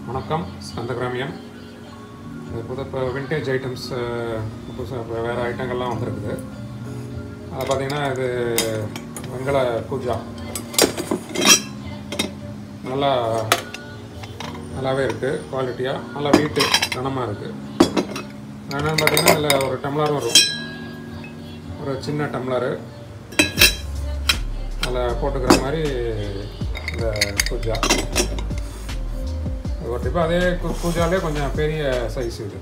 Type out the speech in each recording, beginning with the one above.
வணக்கம் ஸ்கந்தகிராமியம் இது புது இப்போ விண்டேஜ் ஐட்டம்ஸ் புதுசாக இப்போ வேறு ஐட்டங்கள்லாம் வந்திருக்குது அதை பார்த்தீங்கன்னா இது வெங்கல பூஜா நல்லா நல்லாவே இருக்குது குவாலிட்டியாக நல்லா வீட்டு கனமாக இருக்குது என்னென்னு பார்த்தீங்கன்னா இதில் ஒரு டம்ளர் வரும் ஒரு சின்ன டம்ளரு அதில் போட்டுக்கிற மாதிரி இந்த பூஜா ஒரு டிப்பு அதே கு- பூஜாலே கொஞ்சம் பெரிய சைஸ் இது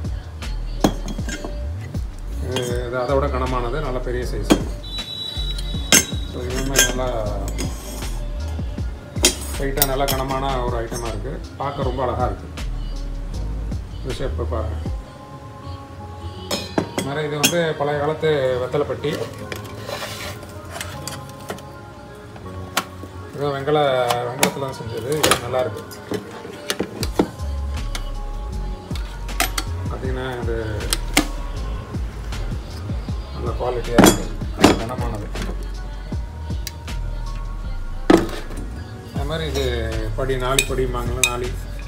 இது இது அதை விட கனமானது நல்ல பெரிய சைஸ் ஸோ இதுவுமே நல்லா வெயிட்டாக நல்லா கனமான ஒரு ஐட்டமாக இருக்குது பார்க்க ரொம்ப அழகாக இருக்குது இந்த ஷேப்பை பாருங்கள் இது மாதிரி இது வந்து பழைய காலத்து வெத்தலைப்பட்டி இது வெங்கல வெங்கலத்தில் தான் செஞ்சது இது நல்லா இருக்கு பார்த்தீங்கன்னா இது நல்ல குவாலிட்டியாக இருக்குது கனமானது அது மாதிரி இது படி நாளி படிம்பாங்கள நாளி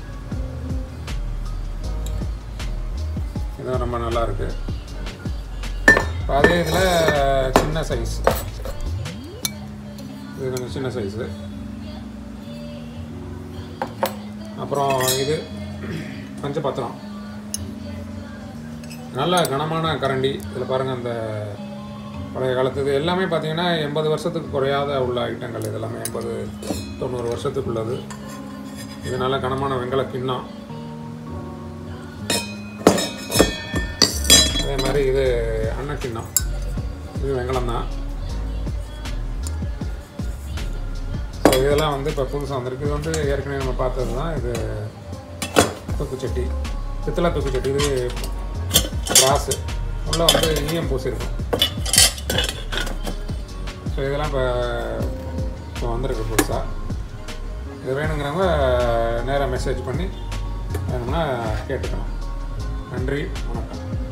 இதுவும் ரொம்ப நல்லா இருக்கு இப்போ அதே இதில் சின்ன சைஸ் இது கொஞ்சம் சின்ன சைஸு அப்புறம் இது பஞ்சபத்திரம் நல்ல கனமான கரண்டி இதில் பாருங்கள் அந்த பழைய காலத்து இது எல்லாமே பார்த்தீங்கன்னா எண்பது வருஷத்துக்கு குறையாத உள்ள ஐட்டங்கள் இது எல்லாமே எண்பது தொண்ணூறு வருஷத்துக்குள்ளது இது நல்ல கனமான வெங்கல கிண்ணம் அதே மாதிரி இது அன்ன கிண்ணம் இது வெங்கலம் தான் ஸோ இதெல்லாம் வந்து இப்போ புதுசாக வந்திருக்கு இது வந்து ஏற்கனவே நம்ம பார்த்தது தான் இது தூக்குச்சட்டி பித்தளை தூக்குச்சட்டி இது கிராஸு உள்ளே வந்து ஈயம் பூசிருக்கும் ஸோ இதெல்லாம் இப்போ இப்போ வந்திருக்கு புதுசாக இது வேணுங்கிறவங்க நேராக மெசேஜ் பண்ணி வேணும்னா கேட்டுக்கலாம் நன்றி வணக்கம்